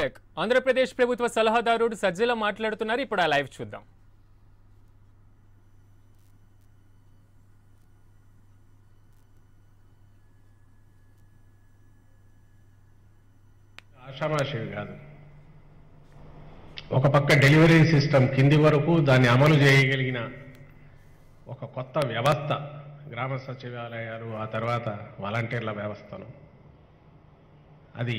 ఆంధ్రప్రదేశ్ ప్రభుత్వ సలహాదారుడు సజ్జల మాట్లాడుతున్నారు ఇప్పుడు ఆ లైవ్ చూద్దాం ఆషామాషివి కాదు ఒక పక్క డెలివరీ సిస్టమ్ కింది వరకు దాన్ని అమలు చేయగలిగిన ఒక కొత్త వ్యవస్థ గ్రామ సచివాలయాలు ఆ తర్వాత వాలంటీర్ల వ్యవస్థను అది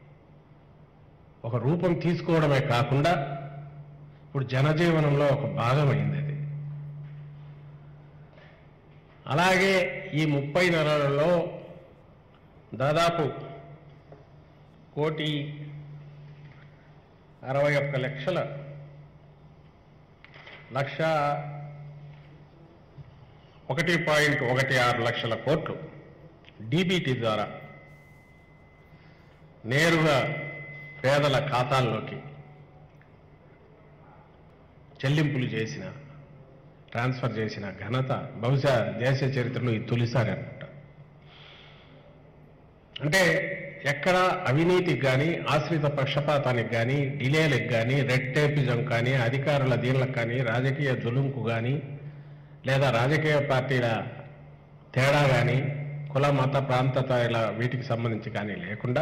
ఒక రూపం తీసుకోవడమే కాకుండా ఇప్పుడు జనజీవనంలో ఒక భాగమైంది అది అలాగే ఈ ముప్పై నెలలలో దాదాపు కోటి అరవై ఒక్క లక్షల లక్ష ఒకటి పాయింట్ ఒకటి ఆరు లక్షల కోట్లు డీబీటీ ద్వారా నేరుగా పేదల ఖాతాల్లోకి చెల్లింపులు చేసిన ట్రాన్స్ఫర్ చేసిన ఘనత బహుశా దేశ చరిత్రలో ఇది తొలిసారి అనుకుంటా అంటే ఎక్కడ అవినీతికి కానీ ఆశ్రిత పక్షపాతానికి కానీ డిలేలకు కానీ రెడ్ టేపిజం కానీ అధికారుల దీనిలకు కానీ రాజకీయ జులుంకు కానీ లేదా రాజకీయ పార్టీల తేడా కానీ కుల మత ప్రాంతత ఇలా వీటికి సంబంధించి కానీ లేకుండా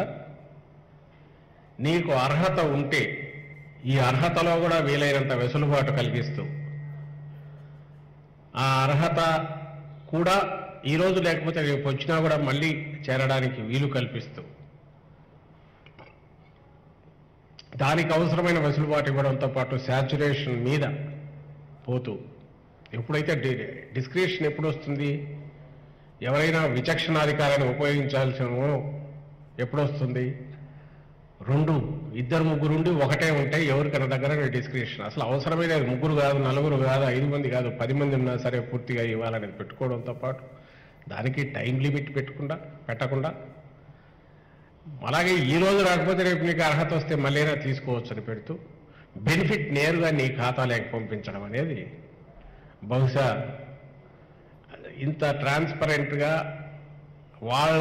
నీకు అర్హత ఉంటే ఈ అర్హతలో కూడా వీలైనంత వెసులుబాటు కలిగిస్తూ ఆ అర్హత కూడా ఈ రోజు లేకపోతే రేపు వచ్చినా కూడా మళ్ళీ చేరడానికి వీలు కల్పిస్తూ దానికి అవసరమైన వెసులుబాటు ఇవ్వడంతో పాటు శాచురేషన్ మీద పోతూ ఎప్పుడైతే డి- డిస్క్రిప్షన్ ఎప్పుడు వస్తుంది ఎవరైనా విచక్షణాధికారాన్ని ఉపయోగించాల్సిన ఎప్పుడు వస్తుంది రెండు ఇద్దరు ముగ్గురు ఉండి ఒకటే ఉంటే ఎవరికైనా దగ్గర డిస్క్రిప్షన్ అసలు అవసరమే లేదు ముగ్గురు కాదు నలుగురు కాదు ఐదు మంది కాదు పది మంది ఉన్నా సరే పూర్తిగా ఇవ్వాలని పెట్టుకోవడంతో పాటు దానికి టైం లిమిట్ పెట్టకుండా పెట్టకుండా అలాగే ఈ రోజు రాకపోతే రేపు నీకు అర్హత వస్తే మళ్ళీనా తీసుకోవచ్చు అని పెడుతూ బెనిఫిట్ నేరుగా నీ ఖాతాలోకి పంపించడం అనేది బహుశా ఇంత ట్రాన్స్పరెంట్గా వాళ్ళ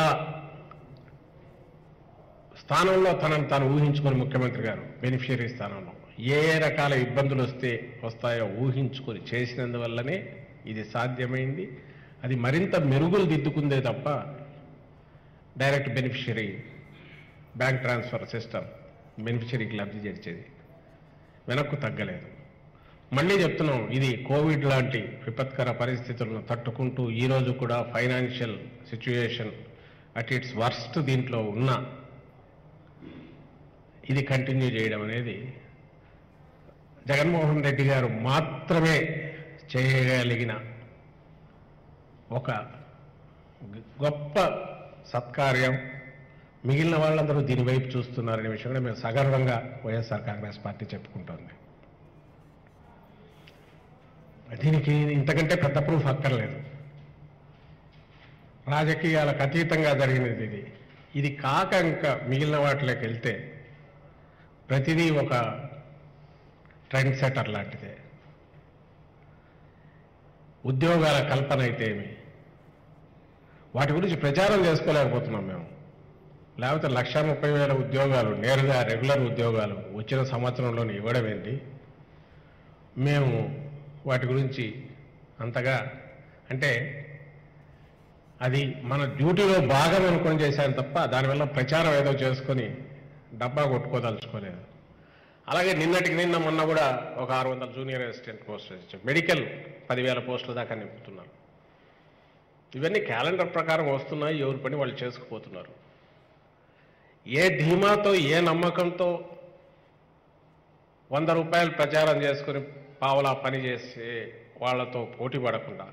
స్థానంలో తనను తాను ఊహించుకొని ముఖ్యమంత్రి గారు బెనిఫిషియరీ స్థానంలో ఏ ఏ రకాల ఇబ్బందులు వస్తే వస్తాయో ఊహించుకొని చేసినందువల్లనే ఇది సాధ్యమైంది అది మరింత మెరుగులు దిద్దుకుందే తప్ప direct beneficiary bank transfer system బెనిఫిషరీకి లబ్ధి చేర్చేది వెనక్కు తగ్గలేదు మళ్ళీ చెప్తున్నాం ఇది కోవిడ్ లాంటి విపత్కర పరిస్థితులను తట్టుకుంటూ ఈ రోజు కూడా financial situation at its worst దీంట్లో ఉన్న ఇది కంటిన్యూ చేయడం అనేది జగన్మోహన్ రెడ్డి గారు మాత్రమే చేయగలిగిన ఒక గొప్ప సత్కార్యం మిగిలిన వాళ్ళందరూ దీని వైపు చూస్తున్నారనే విషయం కూడా మేము సగర్వంగా వైఎస్ఆర్ కాంగ్రెస్ పార్టీ చెప్పుకుంటోంది దీనికి ఇంతకంటే పెద్ద ప్రూఫ్ అక్కర్లేదు రాజకీయాలకు అతీతంగా జరిగినది ఇది ఇది కాక ఇంకా మిగిలిన వాటిలోకి వెళ్తే ప్రతిదీ ఒక ట్రెండ్ సెటర్ లాంటిదే ఉద్యోగాల కల్పన అయితే ఏమి వాటి గురించి ప్రచారం చేసుకోలేకపోతున్నాం మేము లేకపోతే లక్ష ముప్పై వేల ఉద్యోగాలు నేరుగా రెగ్యులర్ ఉద్యోగాలు వచ్చిన సంవత్సరంలోనే ఇవ్వడం ఏంటి మేము వాటి గురించి అంతగా అంటే అది మన డ్యూటీలో భాగం అనుకొని చేశాను తప్ప దానివల్ల ప్రచారం ఏదో చేసుకొని డబ్బా కొట్టుకోదలుచుకోలేదు అలాగే నిన్నటికి నిన్న మొన్న కూడా ఒక ఆరు వందల జూనియర్ అసిస్టెంట్ పోస్టులు ఇచ్చారు మెడికల్ పదివేల పోస్టుల దాకా నింపుతున్నారు ఇవన్నీ క్యాలెండర్ ప్రకారం వస్తున్నాయి ఎవరి పని వాళ్ళు చేసుకుపోతున్నారు ఏ ధీమాతో ఏ నమ్మకంతో వంద రూపాయలు ప్రచారం చేసుకుని పావలా పని చేసే వాళ్ళతో పోటీ పడకుండా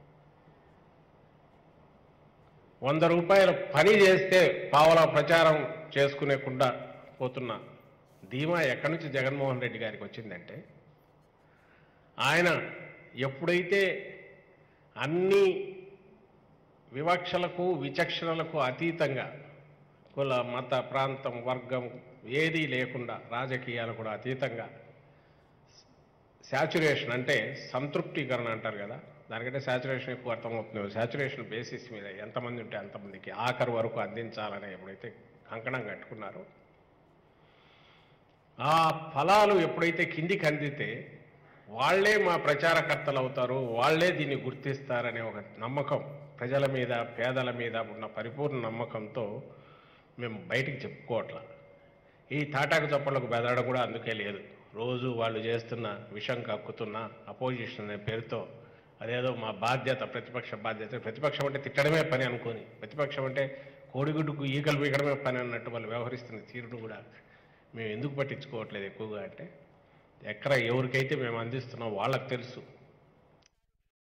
వంద రూపాయలు పని చేస్తే పావలా ప్రచారం చేసుకునేకుండా పోతున్న ధీమా ఎక్కడి నుంచి జగన్మోహన్ రెడ్డి గారికి వచ్చిందంటే ఆయన ఎప్పుడైతే అన్ని వివక్షలకు విచక్షణలకు అతీతంగా కుల మత ప్రాంతం వర్గం ఏదీ లేకుండా రాజకీయాలు కూడా అతీతంగా శాచురేషన్ అంటే సంతృప్తీకరణ అంటారు కదా దానికంటే శాచురేషన్ ఎక్కువ అర్థమవుతుంది శాచురేషన్ బేసిస్ మీద ఎంతమంది ఉంటే అంతమందికి ఆఖరి వరకు అందించాలని ఎప్పుడైతే కంకణం కట్టుకున్నారో ఆ ఫలాలు ఎప్పుడైతే కిందికి అందితే వాళ్ళే మా ప్రచారకర్తలు అవుతారు వాళ్ళే దీన్ని గుర్తిస్తారనే ఒక నమ్మకం ప్రజల మీద పేదల మీద ఉన్న పరిపూర్ణ నమ్మకంతో మేము బయటికి చెప్పుకోవట్లా ఈ తాటాకు చప్పలకు బెదరడం కూడా అందుకే లేదు రోజు వాళ్ళు చేస్తున్న విషం కక్కుతున్న అపోజిషన్ అనే పేరుతో అదేదో మా బాధ్యత ప్రతిపక్ష బాధ్యత ప్రతిపక్షం అంటే తిట్టడమే పని అనుకోని ప్రతిపక్షం అంటే కోడిగుడ్డుకు ఈగలు పీకడమే పని అన్నట్టు వాళ్ళు వ్యవహరిస్తున్న తీరును కూడా మేము ఎందుకు పట్టించుకోవట్లేదు ఎక్కువగా అంటే ఎక్కడ ఎవరికైతే మేము అందిస్తున్నాం వాళ్ళకి తెలుసు